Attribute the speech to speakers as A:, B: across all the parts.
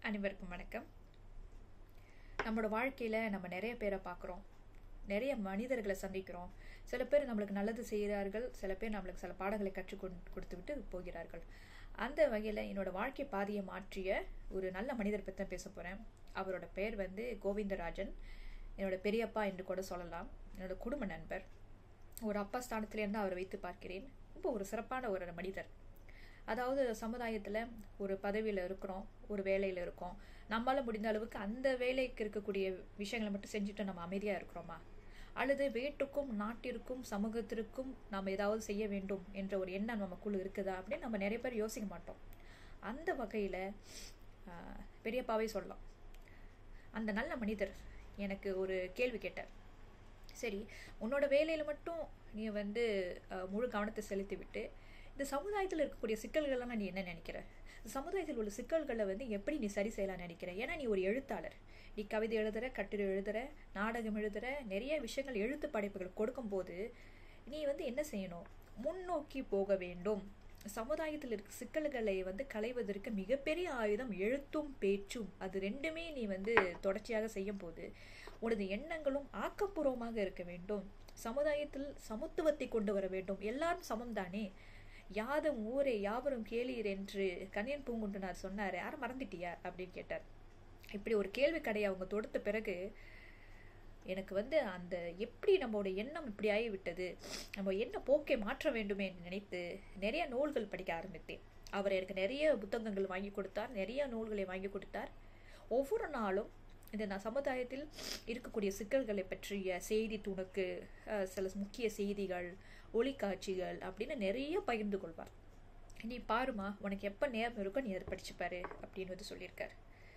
A: அனைவருக்கும் வணக்கம் நம்மளோட வாழ்க்கையில் நம்ம நிறைய பேரை பார்க்குறோம் நிறைய மனிதர்களை சந்திக்கிறோம் சில பேர் நம்மளுக்கு நல்லது செய்கிறார்கள் சில பேர் நம்மளுக்கு சில பாடங்களை கற்றுக் கொடு- கொடுத்து விட்டு போகிறார்கள் அந்த வகையில் என்னோட வாழ்க்கை பாதையை மாற்றிய ஒரு நல்ல மனிதர் பற்றி தான் பேச போகிறேன் அவரோட பெயர் வந்து கோவிந்தராஜன் என்னோட பெரியப்பா என்று கூட சொல்லலாம் என்னோட குடும்ப நண்பர் ஒரு அப்பா ஸ்தானத்திலேருந்து அவரை வைத்து பார்க்கிறேன் ரொம்ப ஒரு சிறப்பான ஒரு மனிதர் அதாவது சமுதாயத்தில் ஒரு பதவியில் இருக்கிறோம் ஒரு வேலையில் இருக்கோம் நம்மளால முடிந்த அளவுக்கு அந்த வேலைக்கு இருக்கக்கூடிய விஷயங்களை மட்டும் செஞ்சுட்டு நம்ம அமைதியாக இருக்கிறோமா அல்லது வீட்டுக்கும் நாட்டிற்கும் சமூகத்திற்கும் நாம் ஏதாவது செய்ய வேண்டும் என்ற ஒரு எண்ணம் நமக்குள்ள இருக்குதா அப்படின்னு நம்ம நிறைய பேர் யோசிக்க மாட்டோம் அந்த வகையில் பெரியப்பாவே சொல்லலாம் அந்த நல்ல மனிதர் எனக்கு ஒரு கேள்வி கேட்டார் சரி உன்னோட வேலையில் மட்டும் நீ வந்து அஹ், முழு கவனத்தை செலுத்தி விட்டு இந்த சமுதாயத்தில் இருக்கக்கூடிய சிக்கல்கள்லாம் நீ என்ன நினைக்கிற இந்த சமுதாயத்தில் உள்ள சிக்கல்களை வந்து எப்படி நீ சரி செய்யலாம் நினைக்கிற ஏன்னா நீ ஒரு எழுத்தாளர் நீ கவிதை எழுதுற கட்டுரை எழுதுற நாடகம் எழுதுற நிறைய விஷயங்கள் எழுத்து படைப்புகள் கொடுக்கும்போது நீ வந்து என்ன செய்யணும் முன்னோக்கி போக வேண்டும் சமுதாயத்தில் இருக்க சிக்கல்களை வந்து களைவதற்கு மிகப்பெரிய ஆயுதம் எழுத்தும் பேச்சும் அது ரெண்டுமே நீ வந்து தொடர்ச்சியாக செய்யும் போது உனது எண்ணங்களும் ஆக்கப்பூர்வமாக இருக்க வேண்டும் சமுதாயத்தில் சமத்துவத்தை கொண்டு வர வேண்டும் எல்லாரும் சமம்தானே யாதும் ஊரே யாவரும் கேளீர் என்று கணியன் பூங்குன்றனார் சொன்னார் யாரும் மறந்துட்டியா அப்படின்னு கேட்டார் இப்படி ஒரு கேள்வி கடையை அவங்க தொடுத்த பிறகு எனக்கு வந்து அந்த எப்படி நம்மளோட எண்ணம் இப்படி ஆகிவிட்டது நம்ம என்ன போக்கை மாற்ற வேண்டுமே என்று நினைத்து நிறைய நூல்கள் படிக்க ஆரம்பித்தேன் அவர் எனக்கு நிறைய புத்தகங்கள் வாங்கி கொடுத்தார் நிறைய நூல்களை வாங்கி கொடுத்தார் ஒவ்வொரு நாளும் இந்த நான் சமுதாயத்தில் இருக்கக்கூடிய சிக்கல்களை பற்றிய செய்தி துணுக்கு அஹ், சில முக்கிய செய்திகள் ஒளிக்காட்சிகள் அப்படின்னு நிறைய பகிர்ந்து கொள்வார் நீ பாருமா உனக்கு எப்போ நேரம் இருக்கோ நீ அதை படிச்சுப்பாரு அப்படின்னு வந்து சொல்லியிருக்காரு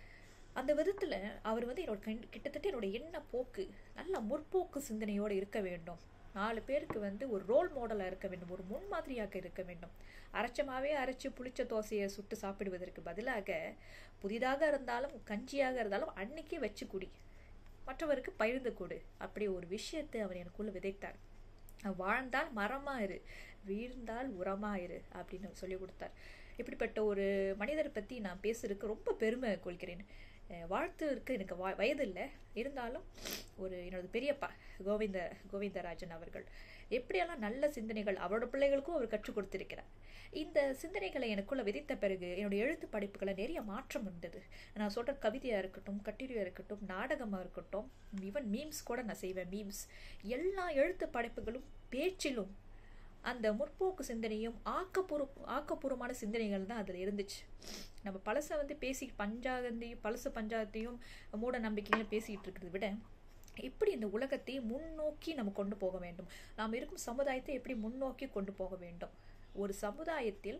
A: அந்த விதத்தில் அவர் வந்து என்னோட கண் கிட்டத்தட்ட என்னோட எண்ண போக்கு நல்ல முற்போக்கு சிந்தனையோடு இருக்க வேண்டும் நாலு பேருக்கு வந்து ஒரு ரோல் மாடலாக இருக்க வேண்டும் ஒரு முன்மாதிரியாக இருக்க வேண்டும் அரைச்சமாவே அரைச்சு புளிச்ச தோசையை சுட்டு சாப்பிடுவதற்கு பதிலாக புதிதாக இருந்தாலும் கஞ்சியாக இருந்தாலும் அன்னைக்கே வச்சு குடி மற்றவருக்கு பகிர்ந்து கொடு அப்படி ஒரு விஷயத்தை அவர் எனக்குள்ள விதைத்தார் வாழ்ந்தால் மரமா இரு வீழ்ந்தால் உரமா இரு அப்படின்னு சொல்லி கொடுத்தார் இப்படிப்பட்ட ஒரு மனிதரை பற்றி நான் பேசுறதுக்கு ரொம்ப பெருமை கொள்கிறேன் அஹ் வாழ்த்துக்கு எனக்கு வ வயது இல்லை இருந்தாலும் ஒரு என்னோட பெரியப்பா கோவிந்த கோவிந்தராஜன் அவர்கள் எப்படியெல்லாம் நல்ல சிந்தனைகள் அவரோட பிள்ளைகளுக்கும் அவர் கற்றுக் கொடுத்திருக்கிறார் இந்த சிந்தனைகளை எனக்குள்ள விதித்த பிறகு என்னுடைய எழுத்து படைப்புகளை நிறைய மாற்றம் வந்தது நான் சொல்கிற கவிதையாக இருக்கட்டும் கட்டுரையாக இருக்கட்டும் நாடகமாக இருக்கட்டும் ஈவன் மீம்ஸ் கூட நான் செய்வேன் மீம்ஸ் எல்லா எழுத்து படைப்புகளும் பேச்சிலும் அந்த முற்போக்கு சிந்தனையும் ஆக்கப்பூர்வ ஆக்கப்பூர்வமான சிந்தனைகள் தான் அதில் இருந்துச்சு நம்ம பழசை வந்து பேசி பஞ்சாகந்தையும் பழசு பஞ்சாகத்தையும் மூட நம்பிக்கைகளும் பேசிக்கிட்டு இருக்கிறத விட எப்படி இந்த உலகத்தை முன்னோக்கி நம்ம கொண்டு போக வேண்டும் நாம் இருக்கும் சமுதாயத்தை எப்படி முன்னோக்கி கொண்டு போக வேண்டும் ஒரு சமுதாயத்தில்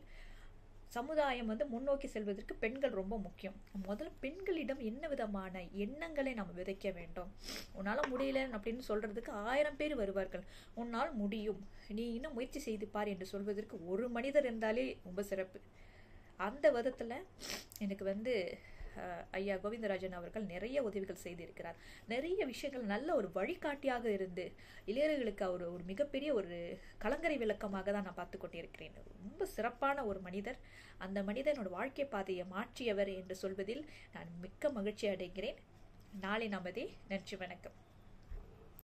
A: சமுதாயம் வந்து முன்னோக்கி செல்வதற்கு பெண்கள் ரொம்ப முக்கியம் முதல்ல பெண்களிடம் என்ன விதமான எண்ணங்களை நம்ம விதைக்க வேண்டும் உன்னால் முடியல அப்படின்னு சொல்றதுக்கு ஆயிரம் பேர் வருவார்கள் உன்னால் முடியும் நீ இன்னும் முயற்சி செய்து பார் என்று சொல்வதற்கு ஒரு மனிதர் இருந்தாலே ரொம்ப சிறப்பு அந்த விதத்தில் எனக்கு வந்து அஹ், ஐயா கோவிந்தராஜன் அவர்கள் நிறைய உதவிகள் செய்திருக்கிறார் நிறைய விஷயங்கள் நல்ல ஒரு வழிகாட்டியாக இருந்து இளையர்களுக்கு அவர் ஒரு மிகப்பெரிய ஒரு கலங்கரை விளக்கமாக தான் நான் பார்த்து கொண்டிருக்கிறேன் ரொம்ப சிறப்பான ஒரு மனிதர் அந்த மனிதனோட வாழ்க்கை பாதையை மாற்றியவர் என்று சொல்வதில் நான் மிக்க மகிழ்ச்சி அடைகிறேன் நாளை நமதே நன்றி வணக்கம்